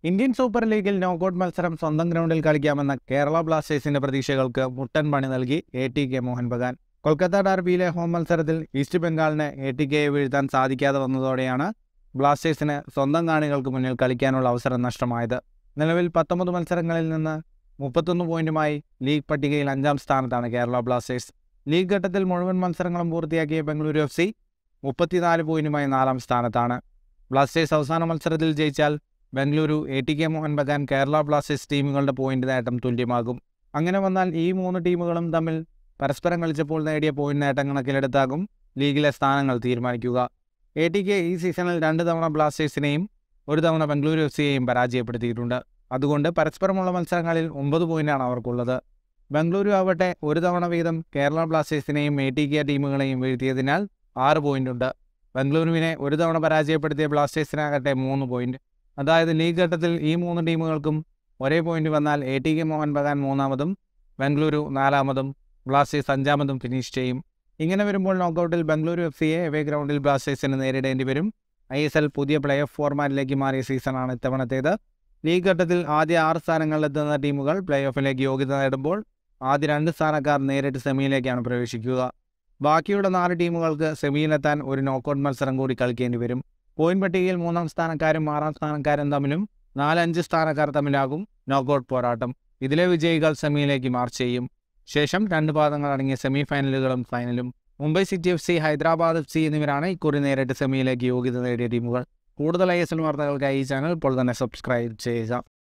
Indian super ലീഗിൽ knockout മത്സരം സ്വന്തം ഗ്രൗണ്ടിൽ കളിക്കാമെന്ന കേരള ബ്ലാസ്റ്റേഴ്സിന്റെ പ്രതീക്ഷകൾക്ക് മുട്ടൻ പണി നൽകി A T K Mohun Bagan Kolkata ഡാർബിയിലെ ഹോം മത്സരത്തിൽ ഈസ്റ്റ് ബംഗാളിന് എ ടി കെയെ വീഴ്ത്താൻ സാധിക്കാതെ വന്നതോടെയാണ് ബ്ലാസ്റ്റേഴ്സിന് സ്വന്തം കാണികൾക്ക് മുന്നിൽ കളിക്കാനുള്ള അവസരം നഷ്ടമായത് നിലവിൽ പത്തൊമ്പത് മത്സരങ്ങളിൽ നിന്ന് മുപ്പത്തൊന്ന് പോയിന്റുമായി ലീഗ് പട്ടികയിൽ അഞ്ചാം സ്ഥാനത്താണ് കേരള ബ്ലാസ്റ്റേഴ്സ് ലീഗ് ഘട്ടത്തിൽ മുഴുവൻ മത്സരങ്ങളും പൂർത്തിയാക്കിയ ബംഗളൂരു എഫ് സി മുപ്പത്തിനാല് പോയിന്റുമായി നാലാം സ്ഥാനത്താണ് ബ്ലാസ്റ്റേഴ്സ് അവസാന മത്സരത്തിൽ ജയിച്ചാൽ Bengaluru A T K Mohun Bagan Kerala Blasters ടീമുകളുടെ പോയിന്റ് നേട്ടം തുല്യമാകും അങ്ങനെ വന്നാൽ ഈ മൂന്ന് ടീമുകളും തമ്മിൽ പരസ്പരം കളിച്ചപ്പോൾ നേടിയ പോയിന്റ് നേട്ടം കണക്കിലെടുത്താകും ലീഗിലെ സ്ഥാനങ്ങൾ തീരുമാനിക്കുക എ ടി കെ ഈ സീസണിൽ രണ്ട് തവണ ബ്ലാസ്റ്റേഴ്സിനെയും ഒരു തവണ ബംഗളൂരു എഫ് സിയെയും പരാജയപ്പെടുത്തിയിട്ടുണ്ട് അതുകൊണ്ട് പരസ്പരമുള്ള മത്സരങ്ങളിൽ ഒമ്പത് പോയിന്റാണ് അവർക്കുള്ളത് ബംഗളൂരു ആവട്ടെ ഒരു തവണ വീതം കേരള ബ്ലാസ്റ്റേഴ്സിനെയും എ ടി കെ ടീമുകളെയും വീഴ്ത്തിയതിനാൽ ആറ് പോയിന്റുണ്ട് ബംഗളൂരുവിനെ ഒരു തവണ പരാജയപ്പെടുത്തിയ ബ്ലാസ്റ്റേഴ്സിനാകട്ടെ മൂന്ന് പോയിന്റ് അതായത് ലീഗ് ഘട്ടത്തിൽ ഈ മൂന്ന് ടീമുകൾക്കും ഒരേ പോയിന്റ് വന്നാൽ A T K Mohun Bagan മൂന്നാമതും ബംഗളൂരു നാലാമതും ബ്ലാസ്റ്റേഴ്സ് അഞ്ചാമതും ഫിനിഷ് ചെയ്യും ഇങ്ങനെ വരുമ്പോൾ നോക്കൌട്ടിൽ ബംഗളൂരു എഫ് സിയെ എവേ ഗ്രൗണ്ടിൽ ബ്ലാസ്റ്റേഴ്സിന് നേരിടേണ്ടി വരും ഐ എസ് എൽ പുതിയ പ്ലേ ഓഫ് ഫോർമാറ്റിലേക്ക് മാറിയ സീസണാണ് ഇത്തവണത്തേത് ലീഗ് ഘട്ടത്തിൽ ആദ്യ ആറ് സ്ഥാനങ്ങളിലെത്തുന്ന ടീമുകൾ പ്ലേ ഓഫിലേക്ക് യോഗ്യത നേടുമ്പോൾ ആദ്യ രണ്ട് സ്ഥാനക്കാർ നേരിട്ട് സെമിയിലേക്കാണ് പ്രവേശിക്കുക ബാക്കിയുള്ള നാല് ടീമുകൾക്ക് സെമിയിലെത്താൻ ഒരു നോക്കൌട്ട് മത്സരം കൂടി കളിക്കേണ്ടി വരും പോയിന്റ് പട്ടികയിൽ മൂന്നാം സ്ഥാനക്കാരും ആറാം സ്ഥാനക്കാരും തമ്മിലും നാലഞ്ച് സ്ഥാനക്കാർ തമ്മിലാകും നോക്കൌട്ട് പോരാട്ടം ഇതിലെ വിജയികൾ സെമിയിലേക്ക് മാർച്ച് ചെയ്യും ശേഷം രണ്ട് പാദങ്ങൾ അടങ്ങിയ സെമി ഫൈനലുകളും ഫൈനലും Mumbai City F C Hyderabad F C എന്നിവരാണ് ഇക്കുറി നേരിട്ട് സെമിയിലേക്ക് യോഗ്യത നേടിയ ടീമുകൾ കൂടുതൽ ഐ എസ് എൽ വാർത്തകൾക്കായി ഈ ചാനൽ ഇപ്പോൾ തന്നെ സബ്സ്ക്രൈബ് ചെയ്യുക